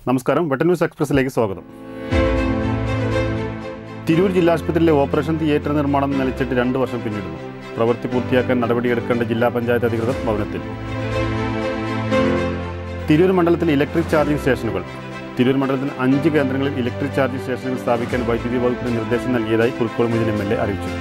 നമസ്കാരം വെട്ടൻ ന്യൂസ് എക്സ്പ്രസിലേക്ക് സ്വാഗതം Tirur ജില്ലാശുപത്രിയിലെ operation theatre നിർമ്മാണം നിലച്ചിട്ട് രണ്ട് വർഷം പിന്നിടുന്നു പ്രവൃത്തി പൂർത്തിയാക്കാൻ നടപടിയെടുക്കേണ്ട ജില്ലാ പഞ്ചായത്ത് അധികൃതർ ഭവനത്തിൽ തിരൂർ മണ്ഡലത്തിൽ ഇലക്ട്രിക് ചാർജിംഗ് സ്റ്റേഷനുകൾ തിരൂർ മണ്ഡലത്തിൽ അഞ്ച് കേന്ദ്രങ്ങളിൽ ഇലക്ട്രിക് ചാർജിംഗ് സ്റ്റേഷനുകൾ സ്ഥാപിക്കാൻ വൈദ്യുതി വകുപ്പിന് നിർദ്ദേശം നൽകിയതായി കുൽക്കോൾ മുജിൻ എം എൽ എ അറിയിച്ചു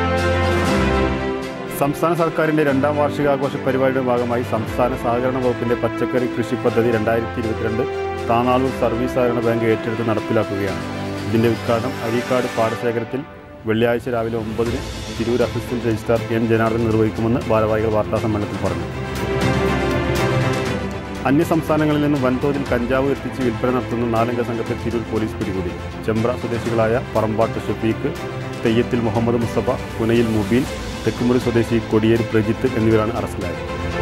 സംസ്ഥാന സർക്കാരിന്റെ രണ്ടാം വാർഷികാഘോഷ പരിപാടിയുടെ ഭാഗമായി സംസ്ഥാന സഹകരണ വകുപ്പിന്റെ പച്ചക്കറി കൃഷി പദ്ധതി രണ്ടായിരത്തി ഇരുപത്തിരണ്ട് താനാളൂർ സർവീസ് സഹകരണ ബാങ്ക് ഏറ്റെടുത്ത് നടപ്പിലാക്കുകയാണ് ഇതിന്റെ ഉദ്ഘാടനം അരീക്കാട് പാടശേഖരത്തിൽ വെള്ളിയാഴ്ച രാവിലെ ഒമ്പതിന് Tirur assistant registrar N Janardhan നിർവഹിക്കുമെന്ന് ഭാരവാഹികൾ വാർത്താ സമ്മേളനത്തിൽ പറഞ്ഞു അന്യ സംസ്ഥാനങ്ങളിൽ നിന്ന് വൻതോതിൽ കഞ്ചാവ് എത്തിച്ച് വിൽപ്പന നടത്തുന്ന നാലംഗ സംഘത്തെ തിരൂർ പോലീസ് പിടികൂടി ചെമ്പ്ര സ്വദേശികളായ പറമ്പാട്ട് ഷഫീഖ് തെയ്യത്തിൽ മുഹമ്മദ് മുസ്തഫ പുനയിൽ മുബീൻ തെക്കുമുറി സ്വദേശി കൊടിയേരി പ്രജിത്ത് എന്നിവരാണ് അറസ്റ്റിലായത്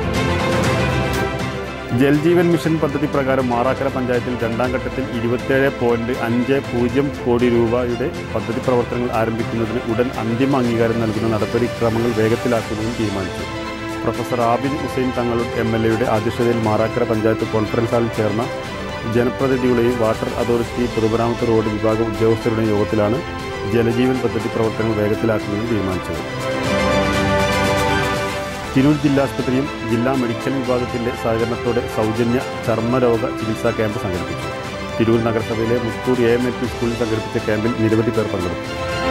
ജൽജീവൻ മിഷൻ പദ്ധതി പ്രകാരം മാറാക്കര പഞ്ചായത്തിൽ രണ്ടാം ഘട്ടത്തിൽ ഇരുപത്തേഴ് പോയിന്റ് അഞ്ച് പൂജ്യം കോടി രൂപയുടെ പദ്ധതി പ്രവർത്തനങ്ങൾ ആരംഭിക്കുന്നതിന് ഉടൻ അന്തിമ അംഗീകാരം നൽകുന്ന നടപടിക്രമങ്ങൾ വേഗത്തിലാക്കുന്നതിന് തീരുമാനിച്ചു പ്രൊഫസർ ആബിദ് ഹുസൈൻ തങ്ങളുടെ എം എൽ എയുടെ അധ്യക്ഷതയിൽ മാറാക്കര പഞ്ചായത്ത് കോൺഫറൻസ് ഹാളിൽ ചേർന്ന ജനപ്രതിനിധികളുടെയും വാട്ടർ അതോറിറ്റി പൊതുമരാമത്ത് റോഡ് വിഭാഗം ഉദ്യോഗസ്ഥരുടെയും യോഗത്തിലാണ് ജലജീവൻ പദ്ധതി പ്രവർത്തനങ്ങൾ വേഗത്തിലാക്കുന്നതിന് തീരുമാനിച്ചത് തിരൂർ ജില്ലാസ്പത്രിയും ജില്ലാ മെഡിക്കൽ വിഭാഗത്തിന്റെ സഹകരണത്തോടെ സൗജന്യ ചർമ്മരോഗ ചികിത്സാ ക്യാമ്പ് സംഘടിപ്പിച്ചു തിരൂർ നഗരസഭയിലെ Muthur A M L P സ്കൂളിൽ സംഘടിപ്പിച്ച ക്യാമ്പിൽ നിരവധി പേർ പങ്കെടുത്തു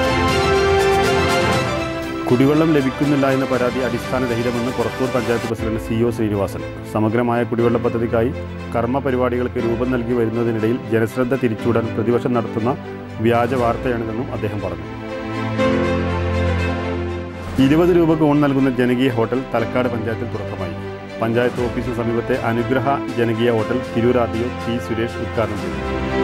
കുടിവെള്ളം ലഭിക്കുന്നില്ല എന്ന പരാതി അടിസ്ഥാനരഹിതമെന്ന് Purathur panchayat president C O Sreenivasan സമഗ്രമായ കുടിവെള്ള പദ്ധതിക്കായി കർമ്മ പരിപാടികൾക്ക് രൂപം നൽകി വരുന്നതിനിടയിൽ ജനശ്രദ്ധ തിരിച്ചുവിടാൻ പ്രതിപക്ഷം നടത്തുന്ന വ്യാജ വാർത്തയാണിതെന്നും അദ്ദേഹം പറഞ്ഞു ഇരുപത് രൂപക്ക് ഊൺ നൽകുന്ന ജനകീയ ഹോട്ടൽ തലക്കാട് പഞ്ചായത്തിൽ തുടക്കമായി പഞ്ചായത്ത് ഓഫീസിന് സമീപത്തെ അനുഗ്രഹ ജനകീയ hotel Tirur R D O T Suresh ഉദ്ഘാടനം ചെയ്തു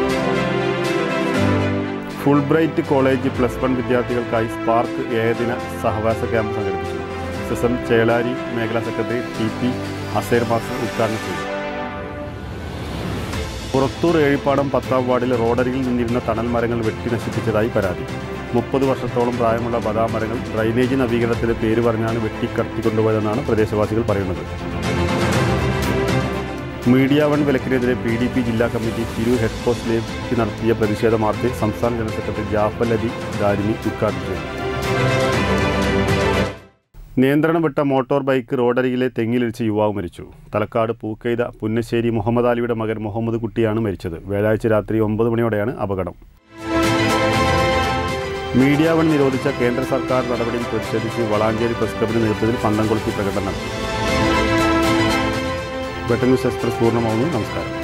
ഫുൾബ്രൈറ്റ് കോളേജ് പ്ലസ് വൺ വിദ്യാർത്ഥികൾക്കായി സ്പാർക്ക് ഏകദിന സഹവാസ ക്യാമ്പ് സംഘടിപ്പിച്ചു എസ് എം ചേളാരി മേഖലാ secretary T P Aser master ഉദ്ഘാടനം ചെയ്തു പുറത്തൂർ ഏഴിപ്പാടം പത്താം വാർഡിലെ റോഡരികിൽ നിന്നിരുന്ന തണൽ മരങ്ങൾ വെട്ടി നശിപ്പിച്ചതായി പരാതി മുപ്പത് വർഷത്തോളം പ്രായമുള്ള ബദാമരങ്ങൾ ഡ്രൈനേജ് നവീകരണത്തിന്റെ പേര് പറഞ്ഞാണ് വെട്ടിക്കടത്തിക്കൊണ്ടുപോയതെന്നാണ് പ്രദേശവാസികൾ പറയുന്നത് മീഡിയ വൺ വിലക്കിനെതിരെ പി ഡി പി ജില്ലാ കമ്മിറ്റി തിരൂർ ഹെഡ് പോസ്റ്റിലേക്ക് നടത്തിയ പ്രതിഷേധ മാർച്ച് സംസ്ഥാന ജനറൽ സെക്രട്ടറി ജാഫൽ അലി ദാരിമി ഉദ്ഘാടനം ചെയ്തു നിയന്ത്രണം വിട്ട മോട്ടോർ ബൈക്ക് റോഡരികിലെ തെങ്ങിലിടിച്ച് യുവാവ് മരിച്ചു തലക്കാട് പൂക്കെയ്ത പുന്നശ്ശേരി മുഹമ്മദ് അലിയുടെ മകൻ മുഹമ്മദ് കുട്ടിയാണ് മരിച്ചത് വ്യാഴാഴ്ച രാത്രി ഒമ്പത് മണിയോടെയാണ് അപകടം മീഡിയ വൺ നിരോധിച്ച കേന്ദ്ര സർക്കാർ നടപടിയിൽ പ്രതിഷേധിച്ച് വളാഞ്ചേരി പ്രസ് ക്ലബിന്റെ നേതൃത്വത്തിൽ പന്തംകൊളുത്തി പ്രകടനം നടത്തി വെട്ടൻ ന്യൂസ് എക്സ്പ്രസ് പൂർണ്ണമാവുന്നു നമസ്കാരം